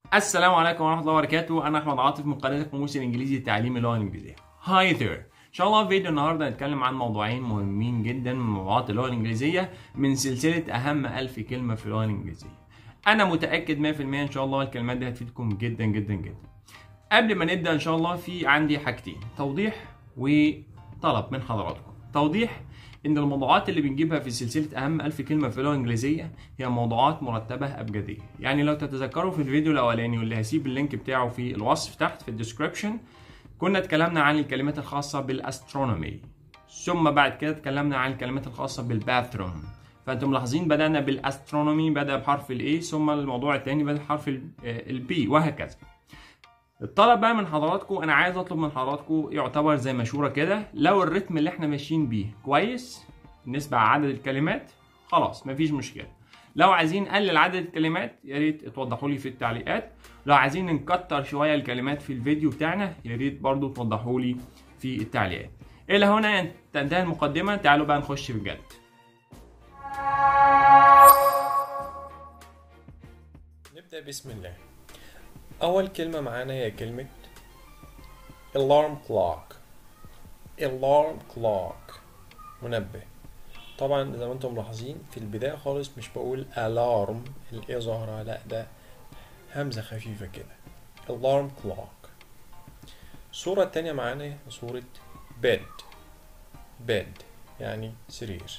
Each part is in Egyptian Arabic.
السلام عليكم ورحمة الله وبركاته أنا أحمد عاطف من قناة القاموس الإنجليزي لتعليم اللغة الإنجليزية هاي ذير إن شاء الله في فيديو النهاردة هنتكلم عن موضوعين مهمين جدا من موضوعات اللغة الإنجليزية من سلسلة أهم ألف كلمة في اللغة الإنجليزية أنا متأكد 100% إن شاء الله الكلمات دي هتفيدكم جدا جدا جدا قبل ما نبدأ إن شاء الله في عندي حاجتين توضيح وطلب من حضراتكم توضيح ان الموضوعات اللي بنجيبها في سلسله اهم ألف كلمه في اللغه الانجليزيه هي موضوعات مرتبه ابجديه يعني لو تتذكروا في الفيديو الاولاني واللي هسيب اللينك بتاعه في الوصف تحت في الديسكربشن كنا اتكلمنا عن الكلمات الخاصه بالاسترونومي ثم بعد كده اتكلمنا عن الكلمات الخاصه بالباثروم فانتم ملاحظين بدانا بالاسترونومي بدا بحرف الاي ثم الموضوع الثاني بدا بحرف البي وهكذا الطلب بقى من حضراتكم انا عايز اطلب من حضراتكم يعتبر زي مشوره كده لو الريتم اللي احنا ماشيين بيه كويس بالنسبه لعدد الكلمات خلاص مفيش مشكله لو عايزين نقلل عدد الكلمات يا ريت توضحوا لي في التعليقات لو عايزين نكتر شويه الكلمات في الفيديو بتاعنا يا ريت برضو توضحوا لي في التعليقات الى هنا تنتهي المقدمه تعالوا بقى نخش بجد نبدأ بسم الله أول كلمة معانا هي كلمة alarm clock alarm clock منبه طبعا زي ما انتم ملاحظين في البداية خالص مش بقول alarm الايه ظاهرة لا ده همزة خفيفة كده alarm clock الصورة التانية معانا هي صورة bed bed يعني سرير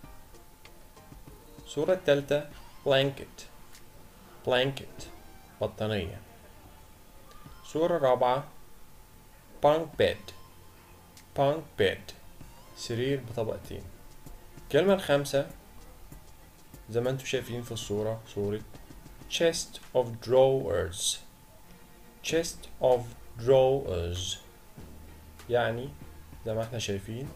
الصورة التالتة blanket blanket بطانية الصورة الرابعة bunk bed bunk bed سرير بطبقتين الكلمة الخامسة زي ما انتم شايفين في الصورة صورة chest of drawers chest of drawers يعني زي ما احنا شايفين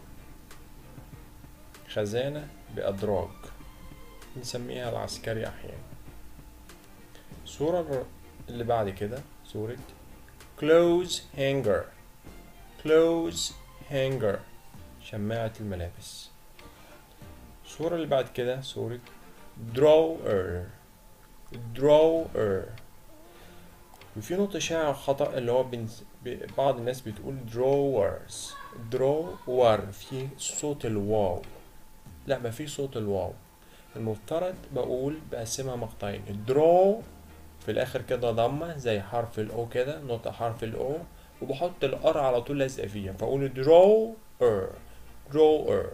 خزانة بأدراج بنسميها العسكري أحيانا الصورة اللي بعد كده صورة clothes hanger clothes hanger شماعة الملابس الصورة اللي بعد كده صورة drawer drawer وفي نقطة شائعة خطأ اللي هو بنس... بعض الناس بتقول drawers drawer في صوت الواو لا ما في صوت الواو المفترض بقول بقسمها مقطعين درو في الاخر كده ضمه زي حرف الاو كده نطق حرف الاو وبحط الار على طول لازقه فيها فاقول درو ار درو ار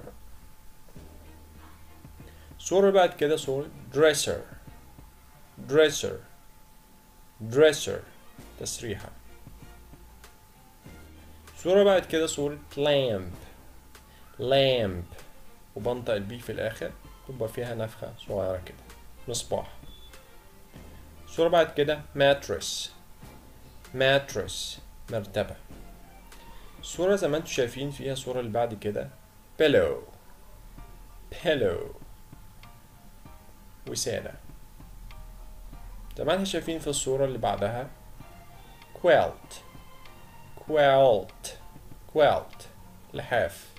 صورة بعد كده صورة dresser dresser dresser تسريحة صورة بعد كده صورة lamp lamp وبنطق البي في الآخر تبقى فيها نفخة صغيرة كده مصباح الصورة بعد كده mattress mattress مرتبة الصورة زي ما انتم شايفين فيها الصورة اللي بعد كده pillow pillow وسادة زي ما احنا شايفين في الصورة اللي بعدها quilt quilt quilt لحاف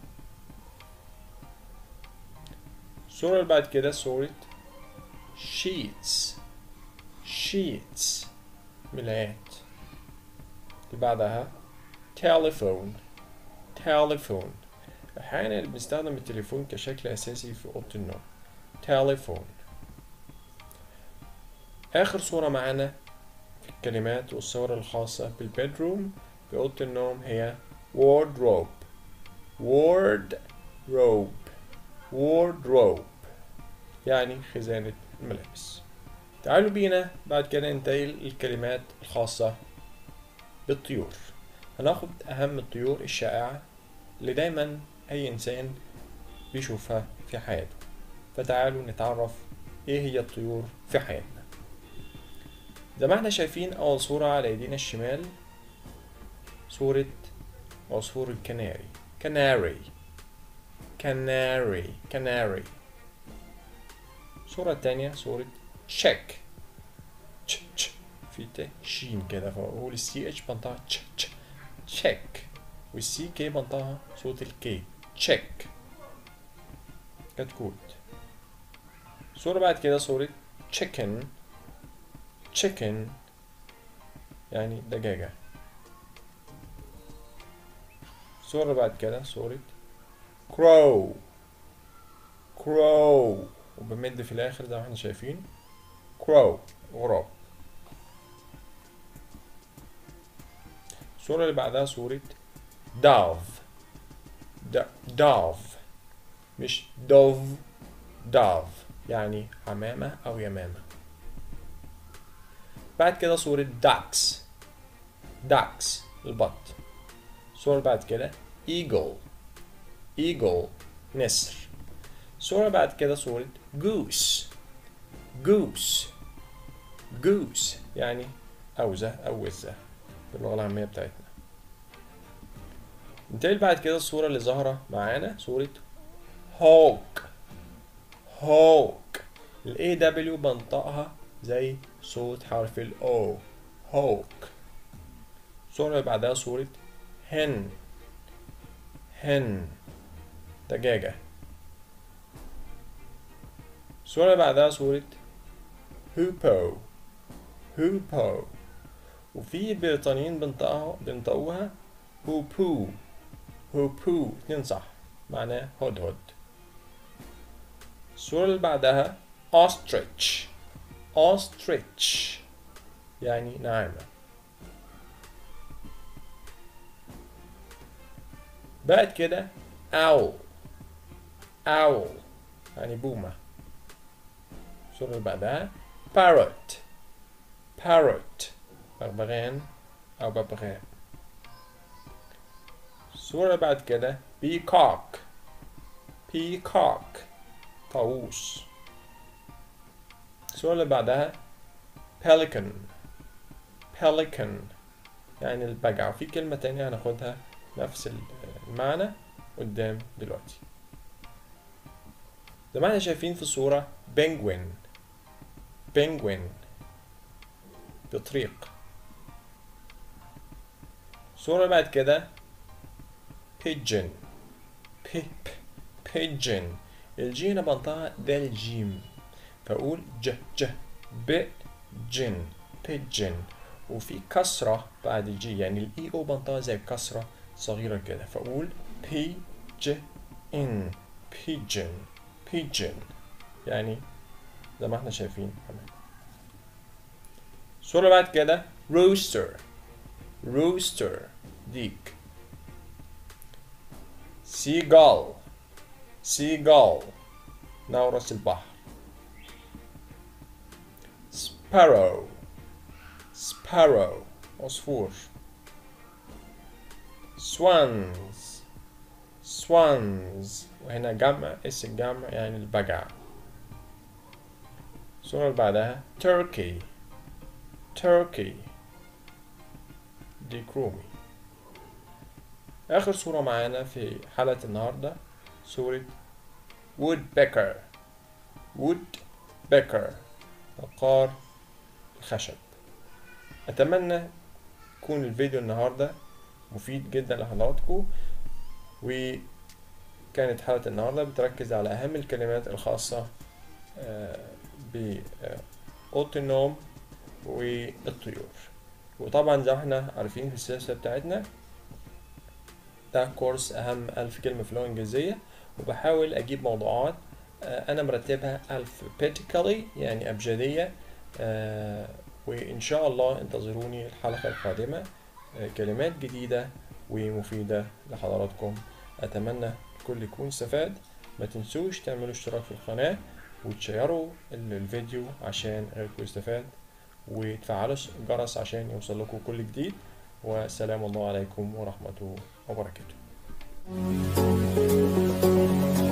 الصورة اللي بعد كده صورة sheets sheets ملايات اللي بعدها telephone telephone أحيانا بنستخدم التليفون كشكل أساسي في أوضة النوم telephone آخر صورة معانا في الكلمات والصور الخاصة بالبيدروم في أوضة النوم هي wardrobe wardrobe wardrobe يعني خزانة الملابس تعالوا بينا بعد كده ننتقل الكلمات الخاصة بالطيور هناخد أهم الطيور الشائعة اللي دايما أي إنسان بيشوفها في حياته فتعالوا نتعرف إيه هي الطيور في حياتنا زي ما احنا شايفين أول صورة على أيدينا الشمال صورة عصفور الكناري كناري كناري كناري الصورة التانية صورة تشيك تش تش في ت شين كده فأقول السي اتش بنطقها تش تش تشيك والسي كي بنطقها صوت الكي تشيك كتكوت صورة بعد كده صورة chicken chicken يعني دجاجة الصورة اللي بعد كده صورة crow crow وبمد في الآخر زي ما احنا شايفين crow غراب الصورة اللي بعدها صورة dove د- dove مش dove dove يعني حمامة أو يمامة بعد كده صورة ducks ducks البط الصورة اللي بعد كده eagle eagle نسر الصورة اللي بعد كده صورة goose goose goose يعني أوزة أو وزة باللغة العامية بتاعتنا ننتقل بعد كده الصورة اللي ظاهرة معانا صورة هوك هوك ال AW بنطقها زي صوت حرف ال O هوك الصورة اللي بعدها صورة هن هن دجاجة الصورة اللي بعدها صورة هوبو هوبو وفي البريطانيين بنطقها بنطقوها هوبو هوبو اتنين صح معناه هدهد الصورة اللي بعدها ostrich ostrich يعني نعامة بعد كده owl owl يعني بومة الصورة اللي بعدها parrot parrot بغبغان أو ببغاء الصورة اللي بعد كده peacock peacock طاووس الصورة اللي بعدها pelican pelican يعني البجع وفي كلمة تانية هناخدها نفس المعنى قدام دلوقتي زي ما احنا شايفين في الصورة penguin penguin بطريق الصورة اللي بعد كده pigeon بيب pigeon الجي هنا بنطقها ده الجيم فأقول ج ج ب جن pigeon وفي كسرة بعد الجي يعني الإي أو بنطقها زي كسرة صغيرة كده فأقول بي ج إن pigeon pigeon يعني زي ما احنا شايفين كمان الصورة اللي بعد كده rooster rooster ديك seagull seagull نورس البحر sparrow sparrow عصفور swans swans وهنا جمع اس الجمع يعني البجع الصورة اللي بعدها turkey turkey ديك رومي آخر صورة معانا في حلقة النهاردة صورة woodpecker woodpecker بقار الخشب أتمنى يكون الفيديو النهاردة مفيد جدا لحضراتكم وكانت حلقة النهاردة بتركز على أهم الكلمات الخاصة بأوضة النوم والطيور وطبعا زي ما احنا عارفين في السلسلة بتاعتنا ده كورس أهم ألف كلمة في اللغة الإنجليزية وبحاول أجيب موضوعات أنا مرتبها alphabetically يعني أبجدية وإن شاء الله انتظروني الحلقة القادمة كلمات جديدة ومفيدة لحضراتكم أتمنى الكل يكون استفاد ما تنسوش تعملوا اشتراك في القناة وتشيروا الفيديو عشان غيركم يستفاد وتفعلوا الجرس عشان يوصل لكم كل جديد والسلام الله عليكم ورحمته وبركاته